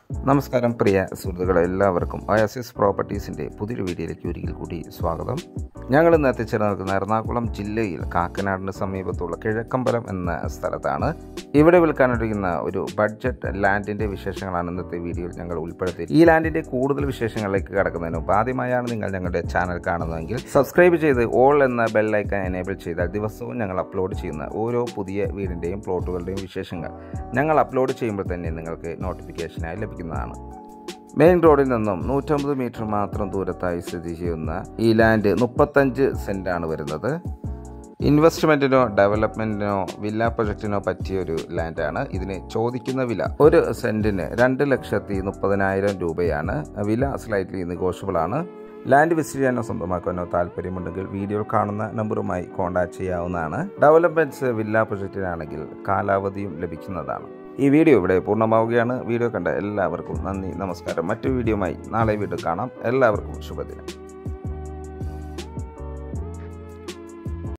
നമസ്കാരം പ്രിയ സുഹൃത്തുക്കളെ എല്ലാവർക്കും ഒയാസിസ് പ്രോപ്പർട്ടീസിൻ്റെ പുതിയൊരു വീഡിയോയിലേക്ക് ഒരിക്കൽ കൂടി സ്വാഗതം ഞങ്ങൾ ഇന്ന് എത്തിച്ചേർന്ന് നിൽക്കുന്ന എറണാകുളം ജില്ലയിൽ കാക്കനാടിന് സമീപത്തുള്ള കിഴക്കമ്പലം എന്ന സ്ഥലത്താണ് ഇവിടെ വിൽക്കാനിരിക്കുന്ന ഒരു ബഡ്ജറ്റ് ലാൻഡിൻ്റെ വിശേഷങ്ങളാണ് ഇന്നത്തെ വീഡിയോയിൽ ഞങ്ങൾ ഉൾപ്പെടുത്തി ഈ ലാൻഡിൻ്റെ കൂടുതൽ വിശേഷങ്ങളിലേക്ക് കടക്കുന്നതിന് മുമ്പ് ആദ്യമായാണ് നിങ്ങൾ ഞങ്ങളുടെ ചാനൽ കാണുന്നതെങ്കിൽ സബ്സ്ക്രൈബ് ചെയ്ത് ഓൾ എന്ന ബെല്ലൈക്കൺ എനേബിൾ ചെയ്താൽ ദിവസവും ഞങ്ങൾ അപ്ലോഡ് ചെയ്യുന്ന ഓരോ പുതിയ വീടിൻ്റെയും പ്ലോട്ടുകളുടെയും വിശേഷങ്ങൾ ഞങ്ങൾ അപ്ലോഡ് ചെയ്യുമ്പോൾ തന്നെ നിങ്ങൾക്ക് നോട്ടിഫിക്കേഷനായി ലഭിക്കുന്നതാണ് മെയിൻ റോഡിൽ നിന്നും നൂറ്റമ്പത് മീറ്റർ മാത്രം ദൂരത്തായി സ്ഥിതി ചെയ്യുന്ന ഈ ലാൻഡ് മുപ്പത്തഞ്ച് സെൻറ്റാണ് വരുന്നത് ഇൻവെസ്റ്റ്മെൻറ്റിനോ ഡെവലപ്മെൻറ്റിനോ വില്ല പ്രൊജക്റ്റിനോ പറ്റിയ ഒരു ലാൻഡാണ് ഇതിന് ചോദിക്കുന്ന വില ഒരു സെൻറ്റിന് രണ്ട് ലക്ഷത്തി മുപ്പതിനായിരം രൂപയാണ് വില സ്ലൈറ്റ്ലി നെഗോഷ്യബിൾ ആണ് ലാൻഡ് വിസിറ്റ് ചെയ്യാനോ സ്വന്തമാക്കാനോ താല്പര്യമുണ്ടെങ്കിൽ വീഡിയോയിൽ കാണുന്ന നമ്പറുമായി കോൺടാക്ട് ചെയ്യാവുന്നതാണ് ഡെവലപ്മെൻറ്റ്സ് വില്ല പ്രൊജക്റ്റിനാണെങ്കിൽ കാലാവധിയും ലഭിക്കുന്നതാണ് ഈ വീഡിയോ ഇവിടെ പൂർണ്ണമാവുകയാണ് വീഡിയോ കണ്ട എല്ലാവർക്കും നന്ദി നമസ്കാരം മറ്റു വീഡിയോയുമായി നാളെ വീണ്ടും കാണാം എല്ലാവർക്കും ശുഭദിനം